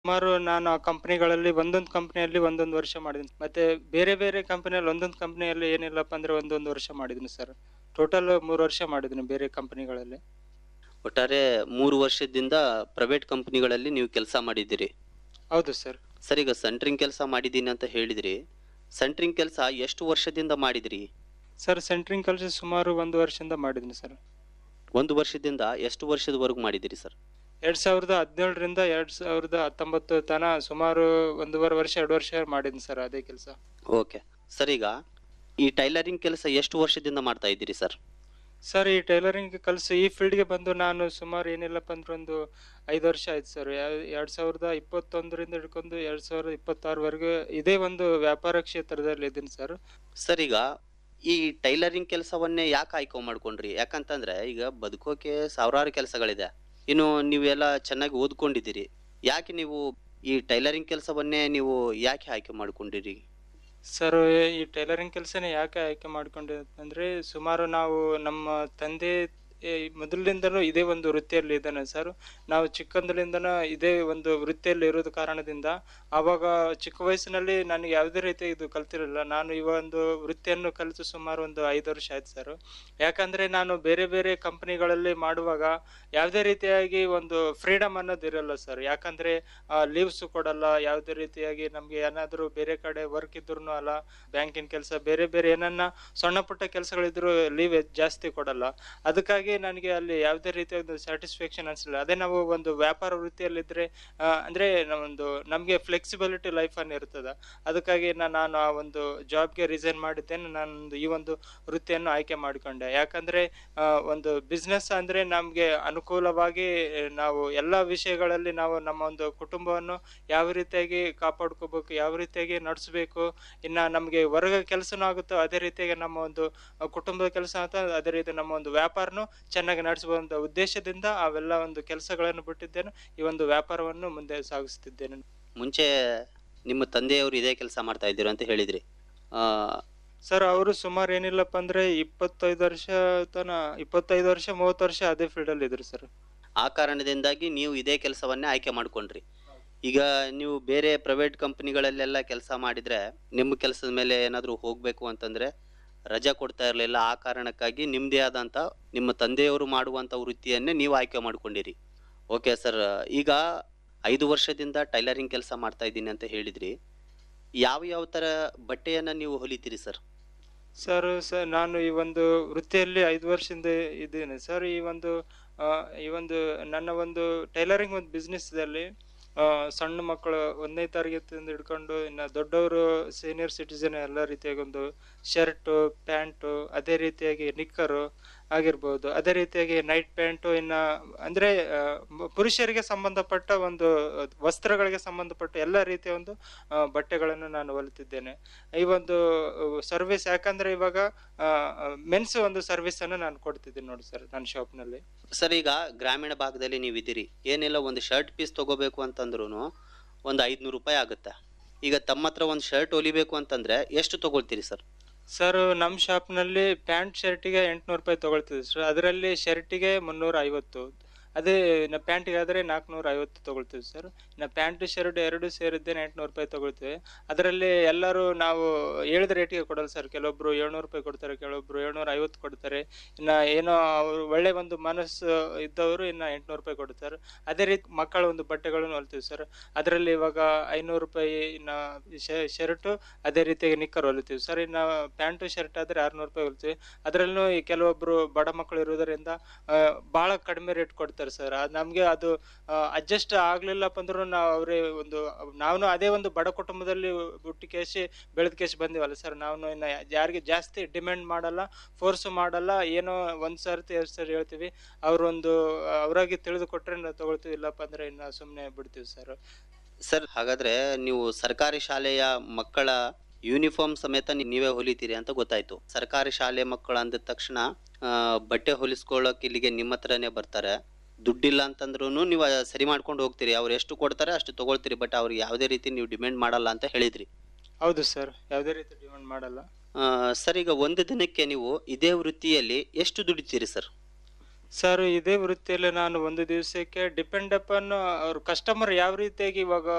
ಸುಮಾರು ನಾನು ಆ ಕಂಪನಿಗಳಲ್ಲಿ ಒಂದೊಂದು ಕಂಪನಿಯಲ್ಲಿ ಒಂದೊಂದು ವರ್ಷ ಮಾಡಿದ್ದೀನಿ ಮತ್ತೆ ಬೇರೆ ಬೇರೆ ಕಂಪನಿಯಲ್ಲಿ ಒಂದೊಂದು ಕಂಪನಿಯಲ್ಲಿ ಏನಿಲ್ಲಪ್ಪ ಅಂದ್ರೆ ಒಂದೊಂದು ವರ್ಷ ಮಾಡಿದ್ದೀನಿ ಸರ್ ಟೋಟಲ್ ಮೂರು ವರ್ಷ ಮಾಡಿದ್ದೀನಿ ಬೇರೆ ಕಂಪನಿಗಳಲ್ಲಿ ಒಟ್ಟಾರೆ ಮೂರು ವರ್ಷದಿಂದ ಪ್ರೈವೇಟ್ ಕಂಪನಿಗಳಲ್ಲಿ ನೀವು ಕೆಲಸ ಮಾಡಿದ್ದೀರಿ ಹೌದು ಸರ್ ಸರ್ ಈಗ ಸೆಂಟ್ರಿಂಗ್ ಕೆಲಸ ಮಾಡಿದ್ದೀನಿ ಅಂತ ಹೇಳಿದ್ರಿ ಸೆಂಟ್ರಿಂಗ್ ಕೆಲಸ ಎಷ್ಟು ವರ್ಷದಿಂದ ಮಾಡಿದ್ರಿ ಸರ್ ಸೆಂಟ್ರಿಂಗ್ ಕೆಲಸ ಸುಮಾರು ಒಂದು ವರ್ಷದಿಂದ ಮಾಡಿದ್ದೀನಿ ಸರ್ ಒಂದು ವರ್ಷದಿಂದ ಎಷ್ಟು ವರ್ಷದವರೆಗೂ ಮಾಡಿದಿರಿ ಸರ್ ಎರಡ್ ಸಾವಿರದ ಹದಿನೇಳರಿಂದ ಎರಡ್ ಸಾವಿರದ ಹತ್ತೊಂಬತ್ತು ತನ ಸುಮಾರು ಒಂದೂವರೆ ವರ್ಷ ಎರಡು ವರ್ಷ ಮಾಡಿದ್ದೀನಿ ಸರ್ ಅದೇ ಕೆಲಸ ಓಕೆ ಸರ್ ಈಗ ಈ ಟೈಲರಿಂಗ್ ಕೆಲಸ ಎಷ್ಟು ವರ್ಷದಿಂದ ಮಾಡ್ತಾ ಇದ್ದೀರಿ ಸರ್ ಸರ್ ಈ ಟೈಲರಿಂಗ್ ಕಲಿಸಿ ಈ ಫೀಲ್ಡ್ಗೆ ಬಂದು ನಾನು ಸುಮಾರು ಏನಿಲ್ಲಪ್ಪ ಅಂದ್ರೆ ಒಂದು ಐದು ವರ್ಷ ಆಯ್ತು ಸರ್ ಎರಡ್ ಸಾವಿರದ ಇಪ್ಪತ್ತೊಂದರಿಂದ ಹಿಡ್ಕೊಂಡು ಎರಡ್ ಸಾವಿರದ ಇಪ್ಪತ್ತಾರವರೆಗೂ ಇದೇ ಒಂದು ವ್ಯಾಪಾರ ಕ್ಷೇತ್ರದಲ್ಲಿ ಇದ್ದೀನಿ ಸರ್ ಸರ್ ಈಗ ಈ ಟೈಲರಿಂಗ್ ಕೆಲಸವನ್ನೇ ಯಾಕೆ ಆಯ್ಕೆ ಮಾಡ್ಕೊಂಡ್ರಿ ಯಾಕಂತಂದ್ರೆ ಈಗ ಬದುಕೋಕೆ ಸಾವಿರಾರು ಕೆಲಸಗಳಿದೆ ಇನ್ನು ನೀವೆಲ್ಲ ಚೆನ್ನಾಗಿ ಓದ್ಕೊಂಡಿದ್ದೀರಿ ಯಾಕೆ ನೀವು ಈ ಟೈಲರಿಂಗ್ ಕೆಲಸವನ್ನೇ ನೀವು ಯಾಕೆ ಆಯ್ಕೆ ಮಾಡ್ಕೊಂಡಿರಿ ಸರ್ ಈ ಟೈಲರಿಂಗ್ ಕೆಲಸನೇ ಯಾಕೆ ಆಯ್ಕೆ ಮಾಡ್ಕೊಂಡೆ ಅಂದ್ರೆ ಸುಮಾರು ನಾವು ನಮ್ಮ ತಂದೆ ಏ, ಮೊದಲಿನಿಂದನೂ ಇದೇ ಒಂದು ವೃತ್ತಿಯಲ್ಲಿ ಇದ್ದಾನೆ ಸರ್ ನಾವು ಚಿಕ್ಕಂದಲಿಂದನೂ ಇದೇ ಒಂದು ವೃತ್ತಿಯಲ್ಲಿ ಇರೋದ ಕಾರಣದಿಂದ ಆವಾಗ ಚಿಕ್ಕ ವಯಸ್ಸಿನಲ್ಲಿ ನನಗೆ ಯಾವುದೇ ರೀತಿ ಇದು ಕಲ್ತಿರಲಿಲ್ಲ ನಾನು ಈ ಒಂದು ವೃತ್ತಿಯನ್ನು ಕಲಿತು ಸುಮಾರು ಒಂದು ಐದು ವರ್ಷ ಆಯ್ತು ಸರ್ ಯಾಕಂದ್ರೆ ನಾನು ಬೇರೆ ಬೇರೆ ಕಂಪನಿಗಳಲ್ಲಿ ಮಾಡುವಾಗ ಯಾವುದೇ ರೀತಿಯಾಗಿ ಒಂದು ಫ್ರೀಡಮ್ ಅನ್ನೋದು ಇರಲ್ಲ ಸರ್ ಯಾಕಂದ್ರೆ ಲೀವ್ಸ್ ಕೊಡಲ್ಲ ಯಾವುದೇ ರೀತಿಯಾಗಿ ನಮ್ಗೆ ಏನಾದರೂ ಬೇರೆ ಕಡೆ ವರ್ಕ್ ಇದ್ರು ಅಲ್ಲ ಬ್ಯಾಂಕಿನ ಕೆಲಸ ಬೇರೆ ಬೇರೆ ಏನನ್ನ ಸಣ್ಣ ಪುಟ್ಟ ಕೆಲಸಗಳಿದ್ರು ಲೀವ್ ಜಾಸ್ತಿ ಕೊಡಲ್ಲ ಅದಕ್ಕಾಗಿ ನನಗೆ ಅಲ್ಲಿ ಯಾವುದೇ ರೀತಿಯ ಒಂದು ಸ್ಯಾಟಿಸ್ಫ್ಯಾಕ್ಷನ್ ಅನ್ಸಲಿಲ್ಲ ಅದೇ ನಾವು ಒಂದು ವ್ಯಾಪಾರ ವೃತ್ತಿಯಲ್ಲಿದ್ರೆ ಆ, ಅಂದ್ರೆ ಒಂದು ನಮಗೆ ಫ್ಲೆಕ್ಸಿಬಿಲಿಟಿ ಲೈಫ್ ಅನ್ನು ಇರ್ತದೆ ಅದಕ್ಕಾಗಿ ನಾ- ನಾನು ಆ ಒಂದು ಜಾಬ್ಗೆ ರಿಸೈನ್ ಮಾಡಿದ್ದೇನೆ ನಾನು ಈ ಒಂದು ವೃತ್ತಿಯನ್ನು ಆಯ್ಕೆ ಮಾಡಿಕೊಂಡೆ ಯಾಕಂದ್ರೆ ಆ, ಒಂದು ಬಿಸ್ನೆಸ್ ಅಂದ್ರೆ ನಮ್ಗೆ ಅನುಕೂಲವಾಗಿ ಆ, ನಾವು ಎಲ್ಲ ವಿಷಯಗಳಲ್ಲಿ ನಾವು ನಮ್ಮ ಒಂದು ಕುಟುಂಬವನ್ನು ಯಾವ ರೀತಿಯಾಗಿ ಕಾಪಾಡ್ಕೋಬೇಕು ಯಾವ ರೀತಿಯಾಗಿ ನಡೆಸಬೇಕು ಇನ್ನ ನಮ್ಗೆ ಹೊರಗ ಕೆಲಸನೂ ಆಗುತ್ತೋ ಅದೇ ರೀತಿಯಾಗಿ ನಮ್ಮ ಒಂದು ಆ, ಕುಟುಂಬದ ಕೆಲಸ ಅಂತ ಅದೇ ರೀತಿ ನಮ್ಮ ಒಂದು ವ್ಯಾಪಾರನು ಚೆನ್ನಾಗಿ ನಡೆಸುವಂತ ಉದ್ದೇಶದಿಂದ ಅವೆಲ್ಲ ಒಂದು ಕೆಲಸಗಳನ್ನು ಬಿಟ್ಟಿದ್ದೇನೆ ಈ ಒಂದು ವ್ಯಾಪಾರವನ್ನು ಮುಂದೆ ಸಾಗಿಸುತ್ತಿದ್ದೇನೆ ಮುಂಚೆ ನಿಮ್ಮ ತಂದೆಯವರು ಇದೇ ಕೆಲಸ ಮಾಡ್ತಾ ಇದ್ದೀರಿ ಅಂತ ಹೇಳಿದ್ರಿ ಆ, ಸರ್ ಅವರು ಸುಮಾರು ಏನಿಲ್ಲಪ್ಪ ಅಂದ್ರೆ ಇಪ್ಪತ್ತೈದು ವರ್ಷ ತನ ಇಪ್ಪತ್ತೈದು ವರ್ಷ ಮೂವತ್ತು ವರ್ಷ ಅದೇ ಫೀಲ್ಡ್ ಅಲ್ಲಿ ಇದ್ರು ಸರ್ ಆ ಕಾರಣದಿಂದಾಗಿ ನೀವು ಇದೇ ಕೆಲಸವನ್ನೇ ಆಯ್ಕೆ ಮಾಡ್ಕೊಂಡ್ರಿ ಈಗ ನೀವು ಬೇರೆ ಪ್ರೈವೇಟ್ ಕಂಪನಿಗಳಲ್ಲೆಲ್ಲ ಕೆಲಸ ಮಾಡಿದ್ರೆ ನಿಮ್ಮ ಕೆಲಸದ ಮೇಲೆ ಏನಾದರೂ ಹೋಗಬೇಕು ಅಂತಂದ್ರೆ ರಜಾ ಕೊಡ್ತಾ ಇರಲಿಲ್ಲ ಆ ಕಾರಣಕ್ಕಾಗಿ ನಿಮ್ಮದೇ ಆದಂಥ ನಿಮ್ಮ ತಂದೆಯವರು ಮಾಡುವಂಥ ವೃತ್ತಿಯನ್ನೇ ನೀವು ಆಯ್ಕೆ ಮಾಡ್ಕೊಂಡಿರಿ ಓಕೆ ಸರ್ ಈಗ ಐದು ವರ್ಷದಿಂದ ಟೈಲರಿಂಗ್ ಕೆಲಸ ಮಾಡ್ತಾ ಇದ್ದೀನಿ ಅಂತ ಹೇಳಿದ್ರಿ ಯಾವ ಯಾವ ಥರ ಬಟ್ಟೆಯನ್ನು ನೀವು ಹೊಲಿತೀರಿ ಸರ್ ಸರ್ ಸರ್ ನಾನು ಈ ಒಂದು ವೃತ್ತಿಯಲ್ಲಿ ಐದು ವರ್ಷದಿಂದ ಇದ್ದೇನೆ ಸರ್ ಈ ಒಂದು ಆ, ಈ ಒಂದು ನನ್ನ ಒಂದು ಟೈಲರಿಂಗ್ ಒಂದು ಬಿಸ್ನೆಸ್ದಲ್ಲಿ ಸಣ್ಣ ಮಕ್ಕಳು ಒಂದನೇ ತರಗತಿಯಿಂದ ಹಿಡ್ಕೊಂಡು ಇನ್ನು ದೊಡ್ಡವರು ಸೀನಿಯರ್ ಸಿಟಿಸನ್ ಎಲ್ಲ ರೀತಿಯಾಗಿ ಒಂದು ಶರ್ಟು ಪ್ಯಾಂಟು ಅದೇ ರೀತಿಯಾಗಿ ನಿಕ್ಕರು ಆಗಿರ್ಬೋದು ಅದೇ ರೀತಿಯಾಗಿ ನೈಟ್ ಪ್ಯಾಂಟು ಇನ್ನ ಅಂದ್ರೆ ಆ, ಮ- ಪುರುಷರಿಗೆ ಸಂಬಂಧಪಟ್ಟ ಒಂದು ವಸ್ತ್ರಗಳಿಗೆ ಸಂಬಂಧಪಟ್ಟ ಎಲ್ಲ ರೀತಿಯ ಒಂದು ಆ, ಬಟ್ಟೆಗಳನ್ನು ನಾನು ಹೊಲಿತಿದ್ದೇನೆ ಈ ಒಂದು ಸರ್ವಿಸ್ ಯಾಕಂದ್ರೆ ಇವಾಗ ಮೆನ್ಸ್ ಒಂದು ಸರ್ವಿಸ್ ಅನ್ನು ನಾನು ಕೊಡ್ತಿದ್ದೀನಿ ನೋಡಿ ಸರ್ ನನ್ನ ಶಾಪ್ನಲ್ಲಿ ಸರ್ ಈಗ ಗ್ರಾಮೀಣ ಭಾಗದಲ್ಲಿ ನೀವು ಇದ್ದೀರಿ ಏನಿಲ್ಲ ಒಂದು ಶರ್ಟ್ ಪೀಸ್ ತಗೋಬೇಕು ಅಂತಂದ್ರೂ ಒಂದು ಐದುನೂರು ರೂಪಾಯಿ ಆಗುತ್ತೆ ಈಗ ತಮ್ಮ ಹತ್ರ ಒಂದು ಶರ್ಟ್ ಹೊಲಿಬೇಕು ಅಂತಂದ್ರೆ ಎಷ್ಟು ತಗೊಳ್ತೀರಿ ಸರ್ ಸರ್ ನಮ್ಮ ಶಾಪ್ನಲ್ಲಿ ಪ್ಯಾಂಟ್ ಶರ್ಟಿಗೆ ಎಂಟುನೂರು ರೂಪಾಯಿ ತಗೊಳ್ತಿದ್ವಿ ಸರ್ ಅದರಲ್ಲಿ ಶರ್ಟಿಗೆ ಮುನ್ನೂರ ಐವತ್ತು ಅದೇ ಇನ್ನು ಪ್ಯಾಂಟಿಗೆ ಆದರೆ ನಾಲ್ಕುನೂರ ಐವತ್ತು ತಗೊಳ್ತೀವಿ ಸರ್ ಇನ್ನು ಪ್ಯಾಂಟ್ ಶರ್ಟ್ ಎರಡು ಸೇರಿದ್ದೇನೆ ಎಂಟುನೂರು ರೂಪಾಯಿ ತಗೊಳ್ತೀವಿ ಅದರಲ್ಲಿ ಎಲ್ಲರೂ ನಾವು ಹೇಳಿದ ರೇಟಿಗೆ ಕೊಡಲ್ಲ ಸರ್ ಕೆಲವೊಬ್ರು ಏಳ್ನೂರು ರೂಪಾಯಿ ಕೊಡ್ತಾರೆ ಕೆಲವೊಬ್ರು ಏಳ್ನೂರ ಐವತ್ತು ಕೊಡ್ತಾರೆ ಇನ್ನು ಏನೋ ಅವರು ಒಳ್ಳೆ ಒಂದು ಮನಸ್ಸು ಇದ್ದವರು ಇನ್ನು ಎಂಟುನೂರು ರೂಪಾಯಿ ಕೊಡ್ತಾರೆ ಅದೇ ರೀತಿ ಮಕ್ಕಳ ಒಂದು ಬಟ್ಟೆಗಳನ್ನು ಹೊಲ್ತೀವಿ ಸರ್ ಅದರಲ್ಲಿ ಇವಾಗ ಐನೂರು ರೂಪಾಯಿ ಇನ್ನು ಶರ್ಟು ಅದೇ ರೀತಿಯಾಗಿ ನಿಕ್ಕರ್ ಹೊಲಿತೀವಿ ಸರ್ ಇನ್ನು ಪ್ಯಾಂಟು ಶರ್ಟ್ ಆದರೆ ಆರ್ನೂರು ರೂಪಾಯಿ ಹೊಲಿತೀವಿ ಅದರಲ್ಲೂ ಈ ಕೆಲವೊಬ್ರು ಬಡ ಮಕ್ಕಳು ಇರೋದರಿಂದ ಆ, ಬಹಳ ಕಡಿಮೆ ರೇಟ್ ಕೊಡ್ತಾರೆ ಸರ್ ಅದು ನಮಗೆ ಅದು ಅಡ್ಜಸ್ಟ್ ಆಗ್ಲಿಲ್ಲಪ್ಪ ಅಂದ್ರೂ ನಾವು ಅವರೇ ಒಂದು ನಾವು ಅದೇ ಒಂದು ಬಡ ಕುಟುಂಬದಲ್ಲಿ ಹುಟ್ಟಿ ಕೇಸಿ ಬೆಳೆದ ಕೇಸಿ ಬಂದಿವಲ್ಲ ಸರ್ ನಾವು ಇನ್ನು ಯಾರಿಗೆ ಜಾಸ್ತಿ ಡಿಮ್ಯಾಂಡ್ ಮಾಡಲ್ಲ ಫೋರ್ಸ್ ಮಾಡಲ್ಲ ಏನೋ ಒಂದ್ ಸರ್ತಿ ಎರಡು ಸರಿ ಹೇಳ್ತೀವಿ ಅವ್ರೊಂದು ಅವರಾಗಿ ತಿಳಿದುಕೊಟ್ರೆ ನಾವು ತಗೊಳ್ತೀವಿ ಇಲ್ಲಪ್ಪ ಅಂದ್ರೆ ಇನ್ನು ಸುಮ್ಮನೆ ಬಿಡ್ತೀವಿ ಸರ್ ಸರ್ ಹಾಗಾದ್ರೆ ನೀವು ಸರ್ಕಾರಿ ಶಾಲೆಯ ಮಕ್ಕಳ ಯೂನಿಫಾರ್ಮ್ ಸಮೇತ ನೀ- ನೀವೇ ಹೊಲಿತೀರಿ ಅಂತ ಗೊತ್ತಾಯ್ತು ಸರ್ಕಾರಿ ಶಾಲೆ ಮಕ್ಕಳು ಅಂದ ತಕ್ಷಣ ಆ, ಬಟ್ಟೆ ಹೊಲಿಸ್ಕೊಳ್ಳೋಕೆ ಇಲ್ಲಿಗೆ ನಿಮ್ಮ ಹತ್ರನೇ ಬರ್ತಾರೆ ದುಡ್ಡಿಲ್ಲ ಅಂತಂದ್ರೂ ನೀವು ಅದ್ ಸರಿ ಮಾಡ್ಕೊಂಡು ಹೋಗ್ತೀರಿ ಅವ್ರು ಎಷ್ಟು ಕೊಡ್ತಾರೆ ಅಷ್ಟು ತಗೊಳ್ತೀರಿ ಬಟ್ ಅವ್ರಿಗೆ ಯಾವುದೇ ರೀತಿ ನೀವು ಡಿಮ್ಯಾಂಡ್ ಮಾಡಲ್ಲ ಅಂತ ಹೇಳಿದ್ರಿ ಹೌದು ಸರ್ ಯಾವುದೇ ರೀತಿ ಡಿಮ್ಯಾಂಡ್ ಮಾಡಲ್ಲ ಆ, ಸರ್ ಈಗ ಒಂದು ದಿನಕ್ಕೆ ನೀವು ಇದೇ ವೃತ್ತಿಯಲ್ಲಿ ಎಷ್ಟು ದುಡಿತೀರಿ ಸರ್ ಸರ್ ಇದೇ ವೃತ್ತಿಯಲ್ಲಿ ನಾನು ಒಂದು ದಿವಸಕ್ಕೆ ಡಿಪೆಂಡ್ ಅಪಾನ್ ಅವ್ರ ಕಸ್ಟಮರ್ ಯಾವ ರೀತಿಯಾಗಿ ಇವಾಗ